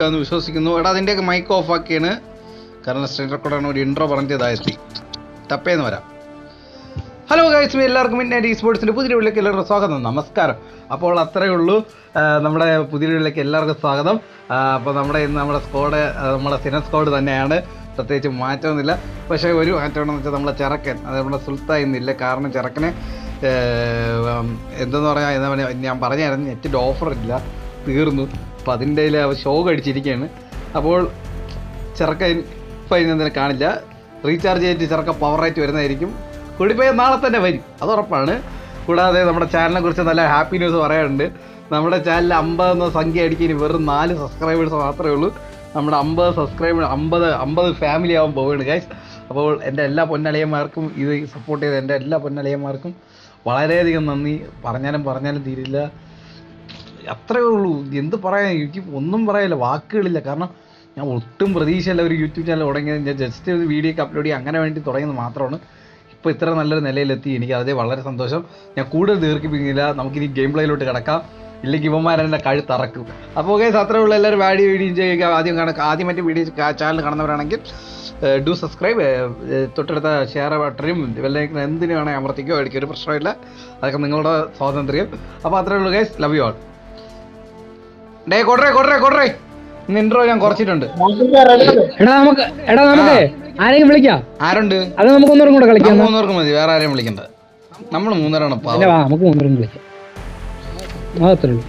എന്ന് വിശ്വസിക്കുന്നു എടാ അതിൻ്റെയൊക്കെ മൈക്ക് ഓഫ് ആക്കിയാണ് കാരണം സ്ക്രീൻ റെക്കോർഡാണ് ഒരു ഇൻട്രോ പറഞ്ഞതായെത്തി ടപ്പേന്ന് വരാം ഹലോ ഗൈസ് എല്ലാവർക്കും പിന്നെ ഈ സ്പോർട്സിൻ്റെ പുതിയ വീട്ടിലേക്ക് എല്ലാവർക്കും സ്വാഗതം നമസ്കാരം അപ്പോൾ അത്രയേ ഉള്ളൂ ആ, നമ്മുടെ പുതിയ വീട്ടിലേക്ക് എല്ലാവർക്കും സ്വാഗതം ആ, അപ്പോൾ നമ്മുടെ ഇന്ന് നമ്മുടെ സ്ക്വാഡ് നമ്മുടെ സിന സ്ക്വാഡ് തന്നെയാണ് പ്രത്യേകിച്ച് മാറ്റമൊന്നുമില്ല പക്ഷേ ഒരു മാറ്റമാണെന്ന് വെച്ചാൽ നമ്മളെ ചെറുക്കൻ അത് നമ്മുടെ സുൽത്താൻ ഇന്നില്ല കാരണം ചെറുക്കനെ ഏർ, എന്തെന്ന് പറഞ്ഞാൽ എന്താ പറയുക ഞാൻ പറഞ്ഞായിരുന്നു നെറ്റിൻ്റെ ഓഫർ ഇല്ല തീർന്നു അപ്പോൾ അതിൻ്റെ ഷോ കഴിച്ചിരിക്കുകയാണ് അപ്പോൾ ചെറുക്കൻ ഇപ്പം ഇന്നെന്തിനും കാണില്ല റീചാർജ് ചെയ്തിട്ട് ചെറുക്ക പവറായിട്ട് വരുന്നതായിരിക്കും കൂടിപ്പോയ നാളെ തന്നെ വരും അത് ഉറപ്പാണ് കൂടാതെ നമ്മുടെ ചാനലിനെ കുറിച്ച് നല്ല ഹാപ്പി ന്യൂസ് പറയാനുണ്ട് നമ്മുടെ ചാനലിൽ അമ്പത് എന്ന സംഖ്യ അടിക്കാൻ ഇനി വെറും നാല് സബ്സ്ക്രൈബേഴ്സ് മാത്രമേ ഉള്ളൂ നമ്മുടെ അമ്പത് സബ്സ്ക്രൈബർ അമ്പത് അമ്പത് ഫാമിലി ആവാൻ പോവുകയാണ് ഗൈസ് അപ്പോൾ എൻ്റെ എല്ലാ പൊന്നളിയന്മാർക്കും ഇത് സപ്പോർട്ട് ചെയ്ത എൻ്റെ എല്ലാ പൊന്നളിയന്മാർക്കും വളരെയധികം നന്ദി പറഞ്ഞാലും പറഞ്ഞാലും തീരില്ല അത്രയേ ഉള്ളൂ എന്ത് പറയാൻ എനിക്ക് ഒന്നും പറയാനില്ല വാക്കുകളില്ല കാരണം ഞാൻ ഒട്ടും പ്രതീക്ഷയില്ല ഒരു യൂട്യൂബ് ചാനൽ തുടങ്ങിയത് ഞാൻ ജസ്റ്റ് ഒരു വീഡിയോ ഒക്കെ അപ്ലോഡ് ചെയ്യുക അങ്ങനെ വേണ്ടി തുടങ്ങിയത് മാത്രമാണ് ഇപ്പോൾ ഇത്ര നല്ലൊരു നിലയിലെത്തി എനിക്ക് അതേ വളരെ സന്തോഷം ഞാൻ കൂടുതൽ ദീർഘിപ്പിക്കുന്നില്ല നമുക്കിനി ഗെയിം പ്ലേയിലോട്ട് കിടക്കാം ഇല്ലെങ്കിൽ ഇവന്മാരെന്നെ കഴുത്തറക്കും അപ്പോൾ കേസ് അത്രേ ഉള്ളൂ എല്ലാവരും വാഡിയോ വീഡിയോ ചെയ്യുക ആദ്യം കാണുക ആദ്യം മറ്റു വീഡിയോ ചാനൽ കാണുന്നവരാണെങ്കിൽ ഡു സബ്സ്ക്രൈബ് തൊട്ടടുത്ത ഷെയർ ബട്ടനും വെല്ലൈക്കൻ എന്തിനു വേണമെങ്കിൽ അമർത്തിക്കോ എനിക്ക് ഒരു പ്രശ്നമില്ല അതൊക്കെ നിങ്ങളുടെ സ്വാതന്ത്ര്യം അപ്പോൾ അത്രേ ഉള്ളൂ ഗൈസ് ലവ് യു ആൾ ഡേ കൊടറേ കൊടറേ കൊടറേ ഇന്ന് ഇൻട്രോ ഞാൻ കുറച്ചിട്ടുണ്ട് എടാ നമുക്ക് എടാ നമുക്ക് ആരെയും വിളിക്കാം ആരുണ്ട് അത് നമുക്ക് ഒന്നൂറും കൂടെ കളിക്കാം നമ്മൾ മൂന്നേർക്ക് മതി വേറെ ആരെയും വിളിക്കണ്ട നമ്മൾ മൂന്നേരാണ് അല്ല പാവം വാ നമുക്ക് ഒന്നൂറും വിളിക്കാം അതത്രേ ഉള്ളൂ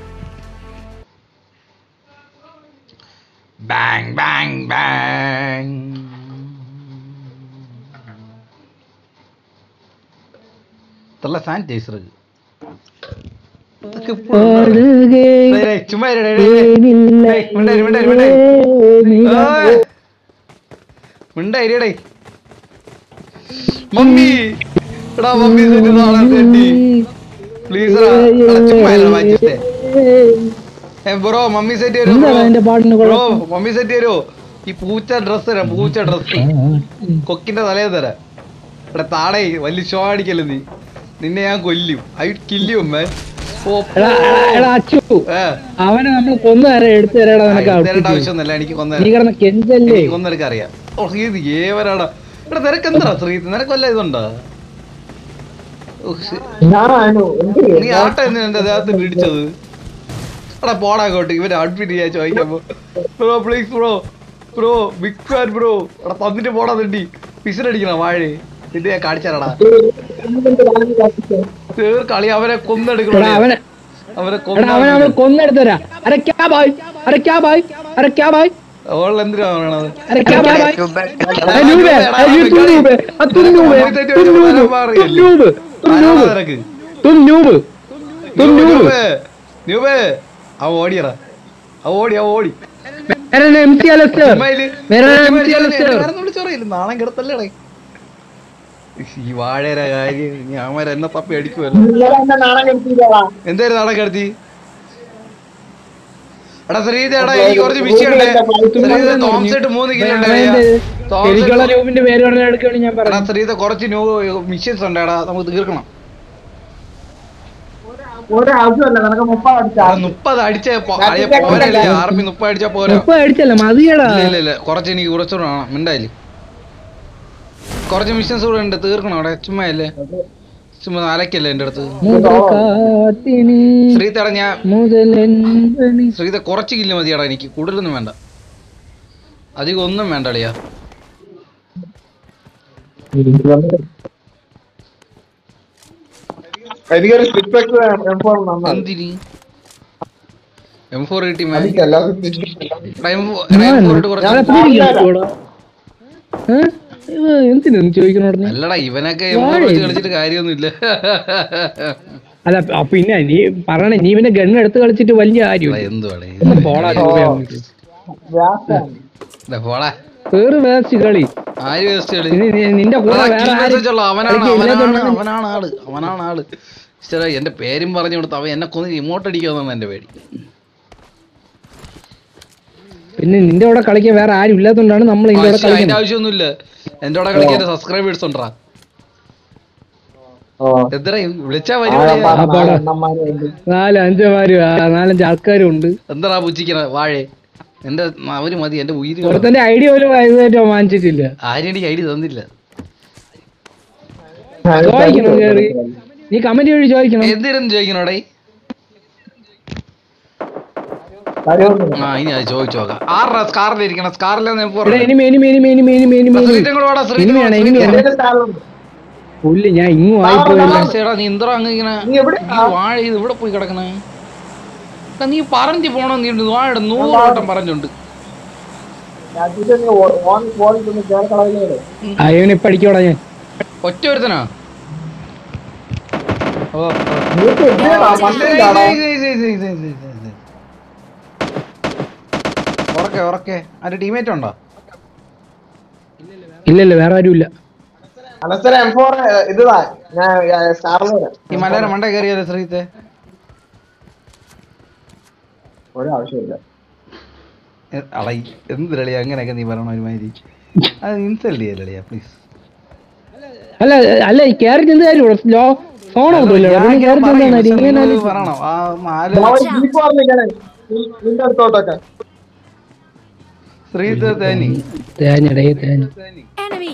ബാങ് ബാങ് ബാങ് ഇതല്ല സാനിറ്റൈസർ ചുമ്മാ ഇരി, ഡേ, ഡേ, ഡേ. ഡേയ്, മിണ്ടായിരി, മിണ്ടായിരി, മിണ്ടായിരി. ഏയ്. മിണ്ടായിരി, ഡേയ്. മമ്മി എടാ മമ്മി സെറ്റ് നാളെ സെറ്റി പ്ലീസ് ചുമ്മാ ഇരി, വായിച്ചിട്ടേ ബ്രോ മമ്മി സെറ്റ് തരുമോ എന്താ എന്റെ പാട്ടിന് ബ്രോ മമ്മി സെറ്റ് തരുമോ ഈ പൂച്ച ഡ്രസ് തരാം പൂച്ച ഡ്രസ് കൊക്കിന്റെ തലയിൽ തരാം ഇവിടെ താടേ വലിയ ഷോ അടിക്കല്ലേ നീ നിന്നെ ഞാൻ കൊല്ലും ഐ കില്ലും അമ്മേ ഓ എടാ എടാ, എടാ അച്ചു ഏ അവനെ നമ്മൾ കൊന്നു തരാം എടുത്തു തരാടാ നിനക്ക് തരേണ്ട outfit. ആവശ്യമൊന്നുമില്ല എനിക്ക് കൊന്ന നീ കിടന്ന കെഞ്ചല്ലേ എനിക്ക് കൊന്നെടുക്ക അറിയാം ഓ ഇത് ഏവരാടാ ഇവിടെ നിനക്ക് എന്താ ശ്രീത്ത് നിനക്ക് വല്ല ഇതുണ്ടോ ഓ, ശ്ശെ. നീ ആട്ട എന്തിനാ എന്റെ ദേഹത്ത് പിടിച്ചത് എടാ പോടാ അങ്ങോട്ട് ഇവന്റെ ഔട്ട്ഫിറ്റ് ചെയ്യാൻ ചോദിക്കുമ്പോ bro please bro bro big fan bro എടാ തന്നിട്ട് പോടാ തണ്ടി പിസിനടിക്കണ വാഴ നിന്റെ ഞാൻ കാണിച്ചാലടാ തീർ കളി അവനെ എടാ കൊന്നെടുക്കണ അവനെ അവനെ എടാ അവനെ നമ്മൾ കൊന്ന കൊന്നെടുത്തു തരാം അരെ ക്യാ ബായ് അരെ ക്യാ ബായ് അരെ ക്യാ ബായ് അവൾ എന്തിനാ പറയണത് अरे क्या बात है अरे न्यूब है अरे ये तुम न्यूब है अ, तुम न्यूब है तुम न्यूब तुम न्यूब तुम न्यूब നിനക്ക് तुम न्यूब तुम न्यूब ന്യൂബേ ന്യൂബേ അവ ഓടിയടാ അവ ഓടി അവ ഓടി मेरा नाम एमसी अलस्टर ചുമ്മായില് मेरा नाम ചുമ്മാ एमसी ഇരിക്കാതെ अलस्टर എന്നെ വേറൊന്നും വിളിച്ച് പറയില്ല. നാണം കിടത്തല്ലേടേ ഈ വാഴയുടെ കാര്യം ഞാൻ എന്നെ തപ്പി അടിക്കുമല്ലോ എന്തായാലും നാണം കിടത്തി എടാ ശ്രീത എടാ എനിക്ക് കുറച്ച് വിഷയമുണ്ട് ശ്രീത തോംസെട്ട് മൂന്ന് കിലോ എനിക്കുള്ള രൂപിന്റെ പേര് പറഞ്ഞ എടുക്കുകയാണ് ഞാൻ എടാ പറഞ്ഞു ശ്രീത കുറച്ച് ന്യൂ മിഷ്യൻസ് ഉണ്ട് എടാ നമുക്ക് തീർക്കണം എടാ, മുപ്പത് അടിച്ച പോരല്ലേ ആർമി മുപ്പത് അടിച്ചാ പോരാ മുപ്പ അടിച്ചല്ല മതിയടാ ഇല്ല ഇല്ല ഇല്ല കുറച്ച് എനിക്ക് കുറച്ചുകൂടെ വേണം മിണ്ടായില്ലേ കുറച്ച് മിഷൻസ് കൂടെ ഉണ്ട് തീർക്കണം അവിടെ ചുമ്മാ അല്ലേ ചുമ്മാ അലക്കല്ലേ എൻ്റെ അടുത്ത് മുതൽക്കാറ്റിനി ശ്രീതട ഞാൻ മുതലെന്തണി ശ്രീത കുറച്ച് കില്ല് മതിയാടാ എനിക്ക് കൂടുതലൊന്നും വേണ്ട അധികം ഒന്നും വേണ്ട അളിയാ എനിക്കൊരു സ്ലിപ്പ് എം ഫോർ നന്നായി എന്തിന് എം ഫോർ കിട്ടി മാം എനിക്ക് അല്ലാതെ എം ഫോർ ഇട്ട് കുറച്ച് എന്തിനു ചോദിക്കണോടനെ അല്ലടാ ഇവനൊക്കെ എം ഫോർ വെച്ച് കളിച്ചിട്ട് കാര്യമൊന്നുമില്ല അല്ല അ- പിന്നെ നീ പറയണേ നീ പിന്നെ ഗണ്ണ് എടുത്ത് കളിച്ചിട്ട് വലിയ കാര്യം എന്തുവാടേ പോളാ പോടാ വേറെ വേസ്റ്റ് കളി ആര് വേസ്റ്റ് കളി ഇനി നി- നിന്റെ കൂടെ ആ, വേറെ kill ആരും message ഉള്ള അവനാണ് കളിക്കാൻ അവനാണ് ഇല്ലാത്തതുകൊണ്ടാണ് അവനാണ് ആള് അവനാണ് ആള് ഈശ്വരാ, എന്റെ പേരും പറഞ്ഞു കൊടുത്ത് അവൻ എന്നെ കൊന്ന് ഇമോട്ട് അടിക്കാന്നാണ് എന്റെ പേടി പിന്നെ നിന്റെ കൂടെ കളിക്കാൻ വേറെ ആരും ഇല്ലാത്തതുകൊണ്ടാണ് നമ്മൾ ഇതിന്റെ കൂടെ പക്ഷേ അതിന്റെ കളിക്കുന്നത് ആവശ്യമൊന്നുമില്ല എന്റെ കൂടെ കളിക്കാൻ സബ്സ്ക്രൈബേഴ്സ് ഉണ്ടാ എത്ര വിളിച്ചാ വരും നാല് അഞ്ചമാരും നാലഞ്ച് ആൾക്കാരും ഉണ്ട് എന്താ പുച്ചിക്കണ വാഴേ എന്റെ അവര് മതി എന്റെ ഉയിര് ഒരുത്തന്റെ ഐഡിയ പോലും ഇതുവരെ വാങ്ങിച്ചിട്ടില്ല ആരും എനിക്ക് ഐഡി തന്നില്ല ചോദിക്കണം കേറി നീ കമന്റ് വഴി ചോദിക്കണം എന്തിനെന്ന് ചോദിക്കണോടെ കാര്യമൊന്നുമില്ല. ആ ഇനി അത് ചോദിച്ചു നോക്കാം ആറാ സ്കാറിലിരിക്കണം സ്കാറിലെന്ന് എടാ enemy enemy enemy enemy enemy enemy enemy ശ്രീധം കൂടെ വാടാ, ശ്രീധം എനിമിയാണ് വാ, എനിമിയാണ് എന്റെ സ്ഥലമുണ്ട്. പുല്ല് ഞാൻ ഇങ്ങും ആയിപ്പോയില്ല ചേടാ നീ എന്തോ അങ്ങ് ഇങ്ങനെ നീ എവിടെ? ഈ വാഴ ഇത് ഇവിടെ പോയി കിടക്കണേ എടാ, നീ പറഞ്ഞു പോണോ നീ വാഴയുടെ നൂറ് വട്ടം പറഞ്ഞുണ്ട് ഞാൻ ഇത് നീ ഓ- ഓൻ ഓടിക്കൊന്ന് കേരള അയ്യവനെ ഇപ്പൊ അടിക്കോടാ ഞാൻ ഒറ്റ ഒരുത്തനാ ഓ ഓ. നീക്ക് എവിടെയാടാ? പണ്ടില്ലാടാ. ഉറക്കെ ഉറക്കെ അതിന്റെ ടീമേറ്റ് ഉണ്ടോ ഇല്ല ഇല്ല വേറെ ആരും ഇല്ല അനസര എം ഫോർ ഇതാ ഞാൻ സ്റ്റാറിൽ വരാം ഈ മലയാള മണ്ട കയറിയാലോ ശ്രീത്തെ ഒരാവശ്യമില്ല അളയി എന്ത് ലളിയ അങ്ങനെയൊക്കെ നീ പറയണ ഒരുമാതിരി അത് ഇൻസൾട്ട് ചെയ്യ ലളിയ പ്ലീസ് അല്ല അല്ല ഈ കയറി ചെന്ന് കാര്യം ലോ ഫോൺ ഔട്ടില്ല കയറി ചെന്നാണ് ഇങ്ങനെ പറയണം ആ മാല ജീപ്പ് പറഞ്ഞിരിക്കണേ നിന്റെ അടുത്തോട്ടൊക്കെ ശ്രീത്തെ തേനി തേഞ്ഞടേ തേഞ്ഞ Enemy!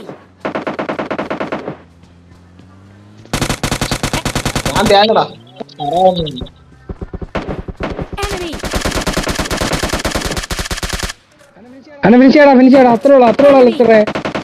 ഞാൻ തേങ്ങടാ പറയാനൊന്നുമില്ല. Enemy! അണ്ണ ഫിനിഷ് ചെയ്യടാ ഫിനിഷ് ചെയ്യടാ അത്രേ ഉള്ളു അത്രേ ഉള്ളു അത്രേ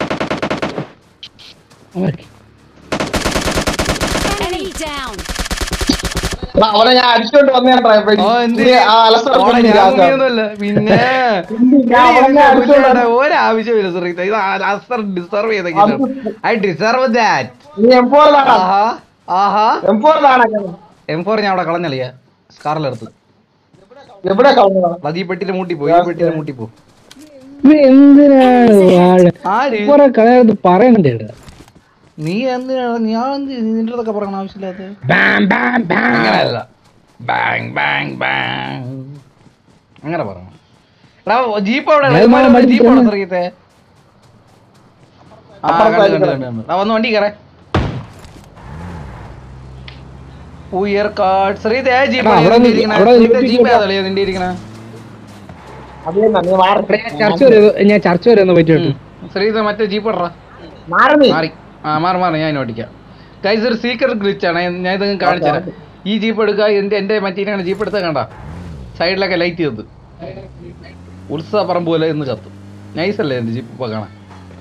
Enemy down! എടാ, അവനെ ഞാൻ അടിച്ചോണ്ട് വന്നേണ്ടാ ഓ, എന്ത്? ആ അലസറ ഓളെ പെണ്ണിന്റെ ഞാൻ ആൾക്കാർ. മുങ്ങിയൊന്നുമല്ല. പിന്നെ ഞാൻ അവനെ അടിച്ചോണ്ട് വന്ന- ഒരാവശ്യമില്ല ശ്രീത്തെ ഇത് ഡിസർവ് ചെയ്തെങ്കിലും ഐ ഡിസർവ് ദാറ്റ് നീ എം ഫോറിലാണ് ആഹാ ആഹാ എം ഫോറിലാണ് എം ഫോർ ഞാൻ അവിടെ കളഞ്ഞളിയ സ്കാറിലെടുത്ത് എവിടെ കളഞ്ഞതാ അത് ഈ പെട്ടിയിലെ മൂട്ടി പോ ഈ പെട്ടിയിലെ മൂട്ടി പോ ഇത് എന്തിനാണ് വാഴ ആര് കുറെ കളയത് പറയണ്ടേ ഇവിടെ നീ എന്തിനാണ് ഞാൻ എന്ത് നിന്റെ അടുത്തൊക്കെ പറയണ ആവശ്യമില്ലാത്ത ബാം ബാം ബാം അങ്ങനെയല്ല ബാങ് ബാങ് ബാങ് അങ്ങനെ പറയണം എടാ ജീപ്പ് അവിടെ അത് മാമൻ ജീപ്പ് അവിടെ പഠിപ്പിക്കണം. ശ്രമിക്കത്തെ ആ അപ്പുറം കണ്ടു side കണ്ടു കിടക്കുന്നു. കണ്ടു ആ വന്ന് വണ്ടി കയറേ ഉയർ കാർഡ് ശ്രീതേ ജീപ്പ് എടാ, അവിടെ നിന്ന് അവിടെ നിന്ന് ജീപ്പ് ഏതളിയാ നിന്റെ ഇരിക്കണ അത് തന്നെ നീ മാറി ഇവിടെ ഞാൻ ചർച്ച വരെ ഞാൻ ചർച്ച വരെ ഒന്ന് പറ്റി ശ്രീത മറ്റേ ജീപ്പ് ഇടറാ മാറി നീ മാറി ആ മാറി മാറി ഞാൻ ഓടിക്കാം ഗൈസ് ഒരു സീക്രട്ട് ഗ്ലിച്ച് ആണ് ഞാൻ ഇത് കാണിച്ചു തരാം ഈ ജീപ്പ് എടുക്കുക എന്റെ എന്റെ മറ്റേ ജീപ്പ് എടുത്ത കണ്ട സൈഡിലൊക്കെ ലൈറ്റ് ചെയ്ത് ഉത്സവ പറമ്പ് പോലെ എന്ന് കത്തും നൈസ് അല്ലേ എന്റെ ജീപ്പ് ഇപ്പൊ കാണാൻ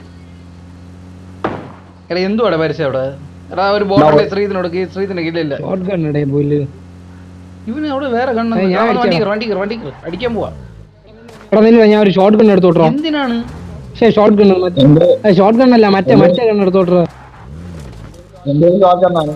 എടാ എന്തുവാടെ പരസ്യം അവിടെ എടാ ഒരു ബോർഡർ ശ്രീതിനോട് ശ്രീതിന് ഇല്ല ഇല്ല ഷോർട്ട് ഗണ്ണടേ പുല്ല് ഇവന് അവിടെ വേറെ കണ്ണു ഏയ് ഞാൻ വണ്ടി അടിച്ചതാ. കയറി വണ്ടി കയറി വണ്ടി കയറി അടിക്കാൻ പോവാ എടാ നില്ല ഞാൻ ഒരു ഷോർട്ട് ഗൺ എടുത്തോട്ടോ എന്തിനാണ് പക്ഷേ ഷോർട്ട് ഗൺ മറ്റേ ഷോർട്ട് ഗൺ അല്ല മറ്റേ മറ്റേ ഗൺ എടുത്തോട്ടോ എന്റെ ചോദിച്ചാണ്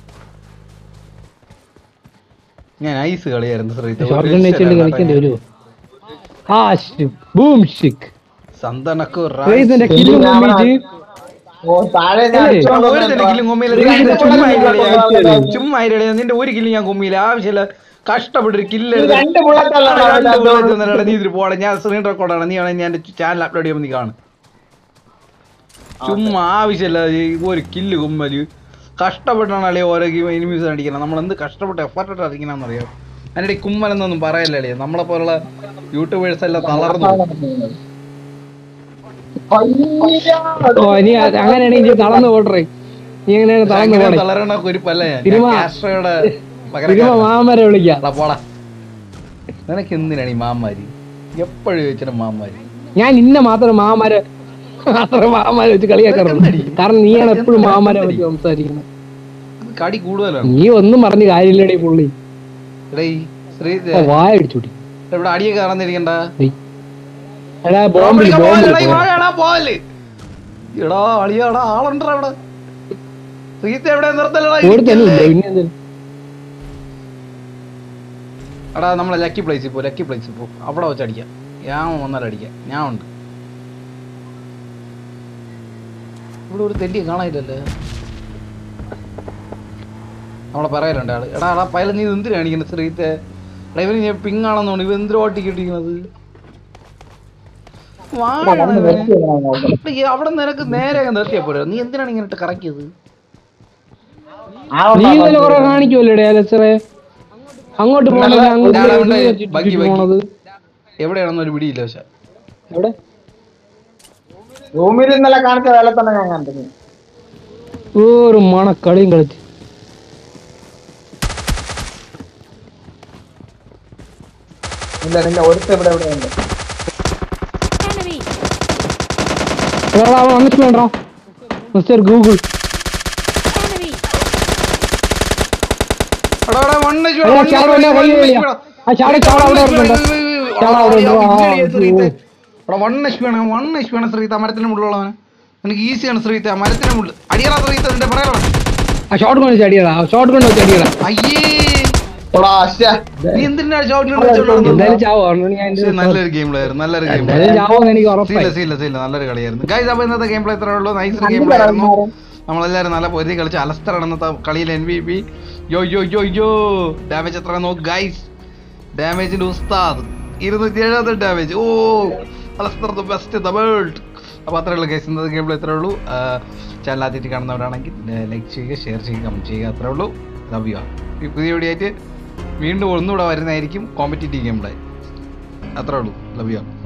ഞാൻ ഐസ് കളിയായിരുന്നു ശ്രീത്ത് ഷോർട്ട് ഗൺ വെച്ചിട്ട് കളിക്കേണ്ടി വരുമോ ആ ബൂം ഷിക്ക് സന്തനക്കു ഇതിന്റെ കില്ലും കമ്മിറ്റ് ഓ താഴെ ഞാൻ ഏയ്, അടിച്ചോണ്ട് ഒരു വന്നേണ്ടാ. കില്ലും കൊമ്മിയില്ല നീ നിന്റെ രണ്ട് ചുമ്മാ bullet ഇരളിയാ. അടിച്ചോണ്ട് വന്നേണ്ടാ. ചുമ്മാ ഇരളിയാ. നിന്റെ ഒരു കില്ല് ഞാൻ കൊമ്മിയില്ല ആവശ്യമില്ല കഷ്ടപ്പെട്ടൊരു കില്ല് നീ രണ്ട് bullet അല്ല നീ ഇതിൽ പോടെ ഞാൻ സ്ക്രീൻ റെക്കോർഡാണ് നീ ആണെങ്കിൽ എന്റെ ചാനൽ അപ്ലോഡ് ചെയ്യുമ്പോൾ നീ കാണും ചുമ്മാ ആവശ്യമില്ല ഈ ഒരു കില്ല് കൊമ്മല് കഷ്ടപ്പെട്ടാണ് അളിയ ഓരോ എനിമീസ് അടിക്കണം നമ്മൾ എന്ത് കഷ്ടപ്പെട്ട് എഫർട്ട് ഇട്ട് അടിക്കണമെന്ന് അറിയാം അതിനിടെ കുമ്മലെന്നൊന്നും പറയല്ല അളിയ നമ്മളെ പോലുള്ള യൂട്യൂബേഴ്സ് എല്ലാം തളർന്നു പോകും. ഓ നീ അത് അങ്ങനെയാണെങ്കിൽ നീ തളർന്നു പോട്ടെ നീ എങ്ങനെയാണ് തളർന്നു അങ്ങനെ പോടെ തളരണ കുരിപ്പല്ല ഞാൻ തിരുമ. ഞാൻ കാസ്ട്രോയുടെ തിരുമ പകരക്കാരനാ. മാമരെ വിളിക്കാം എടാ പോടാ നിനക്ക് എന്തിനാണ് ഈ മാമാരി എപ്പോഴും ചോദിച്ചിട്ട് മാമാരി ഞാൻ ഇന്ന മാത്രം മാമരെ മാത്രം മാമരെ വെച്ച് കളിയാക്കാറുള്ളൂ കാരണം നീയാണ് എപ്പോഴും മാമരെ വെച്ച് സംസാരിക്കുന്നത് ഇത് കടി കൂടുതലാണ് നീ ഒന്നും പറഞ്ഞ് കാര്യമില്ലടേ പുള്ളി എടാ ഈ ശ്രീ ഓ, വായ അടിച്ചുടി ഇവിടെ അടിയൊക്കെ കാണുന്നിരിക്കണ്ട എടാ ബോംബിൽ ബോംബിൽ എടാ അളിയാടാ ആളുണ്ടോ അവിടെ ശ്രീത്ത് എവിടെ നിർത്തലടാ ഓടിത്തന്നെ ഇല്ല ഇരിക്കല്ലേ? പിന്നെ എന്ത്? എടാ നമ്മളെ ലക്കി പ്ലേസിൽ പോ ലക്കി പ്ലേസിൽ പോ അവിടെ വെച്ച് അടിക്കാം ഞാൻ വന്നാലും അടിക്കാം ഞാൻ ഉണ്ട് ഇവിടെ ഒരു തെണ്ടി കാണാനില്ലല്ലേ നമ്മളെ പറയലുണ്ട് ആള് എടാ എടാ പയല നീ എന്തിനാ കാണിക്കുന്നത് ശ്രീത്തെ എടാ ഇവന് ഞാൻ പിങ്ങാണെന്ന് തോന്നുന്നു ഇവൻ എന്തിനാ ഓട്ടി കിട്ടിക്കുന്നത് അവിടെ നിനക്ക് നേരെ അങ്ങ് നിർത്തിയാ പോരാ നീ എന്തിനാണ് ഇങ്ങനെ ഇട്ട് കറക്കിയത് നീ ഇന്നലെ കുറെ കാണിക്കുമല്ലേടേ അലച്ചറെ അങ്ങോട്ട് പോകണത് അങ്ങോട്ട് ഇതാ, പോകണത് ഇവിടെ ചുറ്റി ബഗ്ഗി, ചുറ്റി ബഗ്ഗി. പോണത് എവിടെയാണെന്ന് ഒരു പിടിയില്ല പക്ഷെ എവിടെ റൂമിൽ ഇന്നലെ കാണിച്ച വേല തന്നെ ഞാൻ കണ്ടു ഒരു മണ കളിയും കളിച്ച് ഇല്ല നില്ല ഒരുത്ത ഇവിടെ ഇവിടെ ഉണ്ട് Enemy! എടാ അവൻ വന്നിട്ട് വേണ്ടോ മിസ്റ്റർ ഗൂഗിൾ Enemy! എടാ, എടാ, one HP, എടാ, one ചാട, HP, എടാ, one കൈ HP, വെളിയാ. എടാ. ആ, ചാട, ചാട, അവിടെ one ഉണ്ട്. HP, വൈ, വൈ, വൈ. ചാട, അവിടെ ഉണ്ട്. ആ, ആ, ഇഞ്ചിടി ശ്രീത്തെ. ഓ. എടാ വൺ എച്ച് പി ആണ് വൺ എച്ച് പി ആണ് ശ്രീത്ത മരത്തിന് മുള്ളുള്ളവന് എനിക്ക് ഈസിയാണ് ശ്രീത്ത മരത്തിന് മുള്ളു അടിയറാ ശ്രീത്ത നിന്റെ പറയാ ആ ഷോട്ട് കൊണ്ട് വെച്ച് അടിയടാ ഷോട്ട് കൊണ്ട് വെച്ച് അടിയടാ അയ്യേ എടാ, ശ്ശെ. നീ എന്തിനാ എന്തായാലും ചാവോ അതുകൊണ്ട് ഞാൻ പക്ഷേ നല്ലൊരു ഗെയിം പ്ലെയർ നല്ലൊരു ഗെയിം എന്തായാലും ചാവോന്ന് എനിക്ക് ഉറപ്പായി സീല സീല സീല നല്ലൊരു കളിയായിരുന്നു ഗൈസ് അപ്പോൾ ഇന്നത്തെ ഗെയിം പ്ലേ ഇത്രേ ഉള്ളൂ നൈസ് ഗെയിം കണ്ടു പ്ലേ ആയിരുന്നു കിടന്നോരെ. നമ്മളെല്ലാവരും നല്ല പൊരുതി കളിച്ച് അലസ്റ്ററാണ് ഇന്നത്തെ കളിയിൽ എൻ വി പി യോ യോ യോ യോ ഡാമേജ് എത്ര നോക്ക് ഗൈസ് ഡാമേജിന്റെ ഉസ്താദ് ഇരുന്നൂറ്റി എഴുപത് ഡാമേജ് ഓ Alistar the best the world അപ്പോൾ അത്രേ ഉള്ളൂ ഗൈസ് ഇന്നത്തെ ഗെയിം പ്ലേ ഇത്രേ ഉള്ളൂ ചാനൽ ആദ്യമായിട്ട് കാണുന്നവരാണെങ്കിൽ ലൈക്ക് ചെയ്യുക ഷെയർ ചെയ്യുക കമൻറ്റ് ചെയ്യുക അത്രേ ഉള്ളൂ ലവ് യു ഈ പുതിയ വീഡിയോ ആയിട്ട് വീണ്ടും ഒന്നുകൂടെ വരുന്നതായിരിക്കും കോമ്പറ്റീറ്റീവ് ഗെയിം പ്ലേ അത്രേ ഉള്ളൂ ലവ് യു